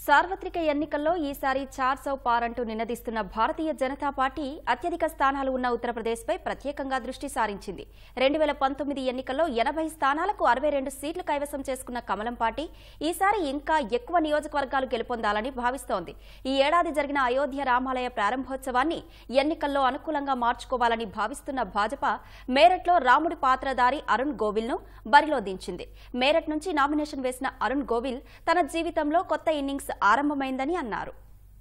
సార్వత్రిక ఎన్నికల్లో ఈసారి చార్ సౌ పార్ అంటూ నినదిస్తున్న భారతీయ జనతా పార్టీ అత్యధిక స్థానాలు ఉన్న ఉత్తరప్రదేశ్పై ప్రత్యేకంగా దృష్టి సారించింది రెండు వేల పంతొమ్మిది ఎన్నికల్లో ఎనభై స్థానాలకు అరవై రెండు సీట్లు కైవసం చేసుకున్న కమలం పార్టీ ఈసారి ఇంకా ఎక్కువ నియోజకవర్గాలు గెలుపొందాలని భావిస్తోంది ఈ ఏడాది జరిగిన అయోధ్య రామాలయ ప్రారంభోత్సవాన్ని ఎన్నికల్లో అనుకూలంగా మార్చుకోవాలని భావిస్తున్న భాజపా మేరట్లో రాముడి పాత్రధారి అరుణ్ గోవిల్ను బరిలో దించింది మేరట్ నుంచి నామినేషన్ వేసిన అరుణ్ గోవిల్ తన జీవితంలో కొత్త ఇన్నింగ్స్ ఆరంభమైందని అన్నారు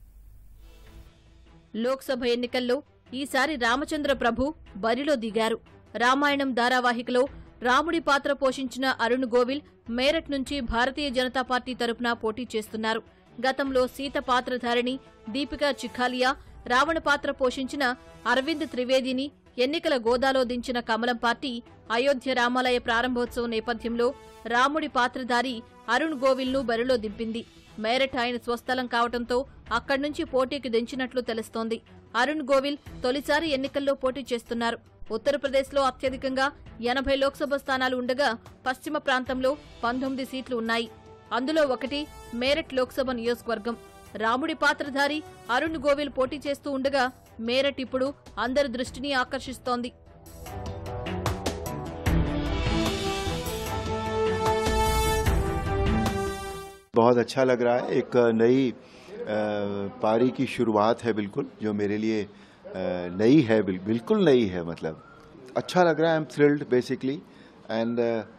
లోక్సభ ఎన్నికల్లో ఈసారి రామచంద్ర ప్రభు బరిలో దిగారు రామాయణం ధారావాహికలో రాముడి పాత్ర పోషించిన అరుణ్ గోవిల్ మేరట్ నుంచి భారతీయ జనతా పార్టీ తరపున పోటీ చేస్తున్నారు గతంలో సీత పాత్రధారిణి దీపికా చిఖాలియా రావణ పాత్ర పోషించిన అరవింద్ త్రివేదిని ఎన్నికల గోదాలో దించిన కమలం పార్టీ అయోధ్య రామాలయ ప్రారంభోత్సవం నేపథ్యంలో రాముడి పాత్రధారి అరుణ్ గోవిల్ను బరిలో దింపింది మేరట్ ఆయన స్వస్థలం కావడంతో అక్కడి నుంచి పోటీకి దించినట్లు తెలుస్తోంది అరుణ్ గోవిల్ తొలిసారి ఎన్నికల్లో పోటీ చేస్తున్నారు ఉత్తరప్రదేశ్లో అత్యధికంగా ఎనభై లోక్సభ స్థానాలు ఉండగా పశ్చిమ ప్రాంతంలో పంతొమ్మిది సీట్లు ఉన్నాయి అందులో ఒకటి మేరట్ లోక్సభ నియోజకవర్గం రాముడి పాత్రధారి అరుణ్ గోవిల్ పోటీ చేస్తూ ఉండగా మేరట్ ఇప్పుడు అందరి దృష్టిని ఆకర్షిస్తోంది बहुत अच्छा लग रहा है एक नई अ, पारी की शुरुआत है बिल्कुल जो मेरे लिए अ, नई है बिल, बिल्कुल नई है मतलब अच्छा लग रहा है I am thrilled basically and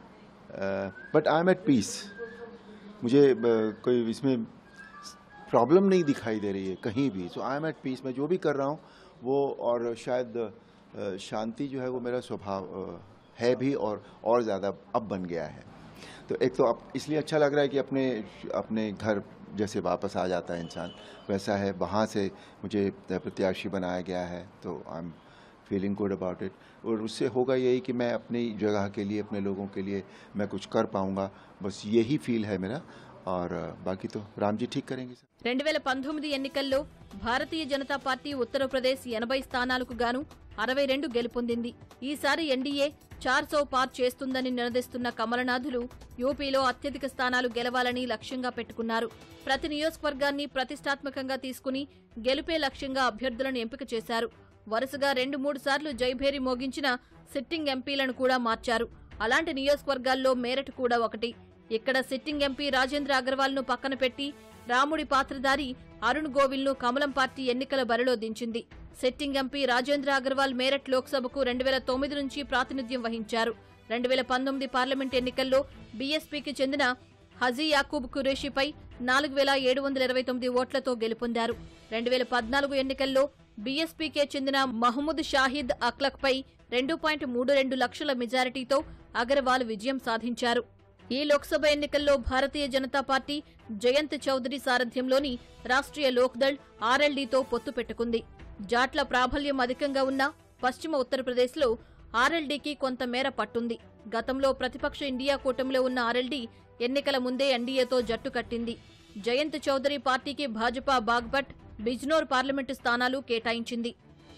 but I am at peace मुझे अ, कोई इसमें प्रॉब्लम नहीं दिखाई दे रही है कहीं भी so I am at peace मैं जो भी कर रहा हूँ वो और शायद अ, शांति जो है वो मेरा स्वभाव अ, है भी और और ज़्यादा अब बन गया है तो एक तो अब इसलिए अच्छा लग रहा है कि अपने अपने घर जैसे वापस आ जाता है इंसान वैसा है वहाँ से मुझे प्रत्याशी बनाया गया है तो I am feeling good about it और उससे होगा यही कि मैं अपनी जगह के लिए अपने लोगों के लिए मैं कुछ कर पाऊँगा बस यही फील है मेरा और अ, बाकी तो राम जी ठीक करेंगे सर రెండు వేల పంతొమ్మిది ఎన్నికల్లో భారతీయ జనతా పార్టీ ఉత్తరప్రదేశ్ ఎనభై స్థానాలకు గాను అరవై రెండు గెలుపొందింది ఈసారి ఎన్డీఏ చార్ సో పార్ చేస్తుందని నినదిస్తున్న కమలనాథులు యూపీలో అత్యధిక స్థానాలు గెలవాలని లక్ష్యంగా పెట్టుకున్నారు ప్రతి నియోజకవర్గాన్ని ప్రతిష్టాత్మకంగా తీసుకుని గెలుపే లక్ష్యంగా అభ్యర్థులను ఎంపిక చేశారు వరుసగా రెండు మూడు సార్లు జైభేరి మోగించిన సిట్టింగ్ ఎంపీలను కూడా మార్చారు అలాంటి నియోజకవర్గాల్లో మేరట్ కూడా ఒకటి ఇక్కడ సిట్టింగ్ ఎంపీ రాజేంద్ర అగర్వాల్ ను పక్కన పెట్టి రాముడి పాత్రధారి అరుణ్ గోవిల్ ను కమలం పార్టీ ఎన్నికల బరిలో దించింది సిట్టింగ్ ఎంపీ రాజేంద్ర అగర్వాల్ మేరట్ లోక్సభకు రెండు వేల తొమ్మిది నుంచి ప్రాతినిధ్యం వహించారు రెండు వేల పంతొమ్మిది పార్లమెంట్ ఎన్నికల్లో బీఎస్పీకి చెందిన హజీ యాకూబ్ ఖురేషిపై నాలుగు వేల ఏడు వందల ఇరవై తొమ్మిది ఓట్లతో గెలుపొందారు రెండు వేల పద్నాలుగు ఎన్నికల్లో బీఎస్పీకే చెందిన మహమూద్ షాహిద్ అక్లక్పై రెండు పాయింట్ మూడు రెండు లక్షల మెజారిటీతో అగర్వాల్ విజయం సాధించారు ఈ లోక్సభ ఎన్నికల్లో భారతీయ జనతా పార్టీ జయంత్ చౌదరి సారథ్యంలోని రాష్ట్రీయ లోక్దళ్ ఆర్ఎల్డీతో పొత్తు పెట్టుకుంది జాట్ల ప్రాబల్యం అధికంగా ఉన్న పశ్చిమ ఉత్తరప్రదేశ్లో ఆర్ఎల్డీకి కొంతమేర పట్టుంది గతంలో ప్రతిపక్ష ఇండియా కూటమిలో ఉన్న ఆర్ఎల్డీ ఎన్నికల ముందే ఎన్డీఏతో జట్టు కట్టింది జయంత్ చౌదరి పార్టీకి భాజపా బాగ్భట్ బిజ్నోర్ పార్లమెంటు స్థానాలు కేటాయించింది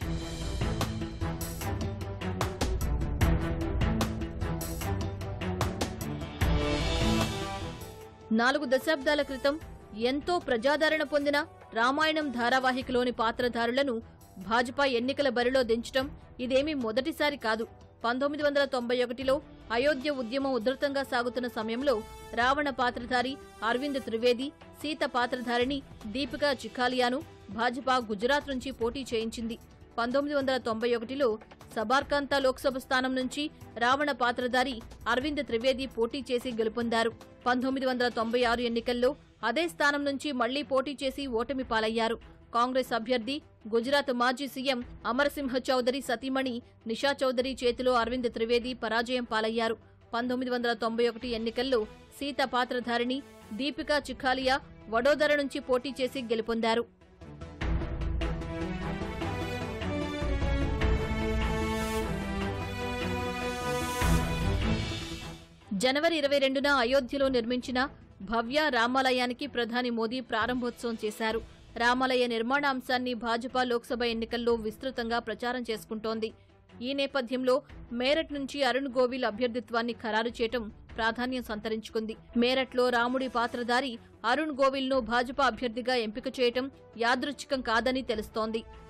నాలుగు దశాబ్దాల క్రితం ఎంతో ప్రజాదరణ పొందిన రామాయణం ధారావాహికలోని పాత్రధారులను భాజపా ఎన్నికల బరిలో దించటం ఇదేమీ మొదటిసారి కాదు పంతొమ్మిది వందల తొంభై ఒకటిలో అయోధ్య ఉద్యమం ఉధృతంగా సాగుతున్న సమయంలో రావణ పాత్రధారి అరవింద్ త్రివేది సీత పాత్రధారిణి దీపికా చిఖాలియాను భాజపా గుజరాత్ నుంచి పోటీ చేయించింది పంతొమ్మిది వందల తొంభై ఒకటిలో సబార్కాంతా లోక్సభ స్థానం నుంచి రావణ పాత్రధారి అరవింద్ త్రివేది పోటీ చేసి గెలుపొందారు పంతొమ్మిది వందల తొంభై ఆరు ఎన్నికల్లో అదే స్థానం నుంచి మళ్లీ పోటీ చేసి ఓటమి పాలయ్యారు కాంగ్రెస్ అభ్యర్థి గుజరాత్ మాజీ సీఎం అమరసింహ చౌదరి సతీమణి నిషా చౌదరి చేతిలో అరవింద్ త్రివేది పరాజయం పాలయ్యారు పంతొమ్మిది వందల తొంభై ఒకటి ఎన్నికల్లో సీత పాత్రధారిణి దీపికా చిఖాలియా వడోదర నుంచి పోటీ చేసి గెలుపొందారు జనవరి ఇరవై రెండున అయోధ్యలో నిర్మించిన భవ్య రామాలయానికి ప్రధాని మోదీ ప్రారంభోత్సవం చేశారు రామాలయ నిర్మాణ అంశాన్ని భాజపా లోక్సభ ఎన్నికల్లో విస్తృతంగా ప్రచారం చేసుకుంటోంది ఈ నేపథ్యంలో మేరట్ నుంచి అరుణ్ గోవిల్ అభ్యర్థిత్వాన్ని ఖరారు చేయటం ప్రాధాన్యం సంతరించుకుంది మేరట్లో రాముడి పాత్రధారి అరుణ్ గోవిల్ను భాజపా అభ్యర్థిగా ఎంపిక చేయటం యాదృచ్ఛికం కాదని తెలుస్తోంది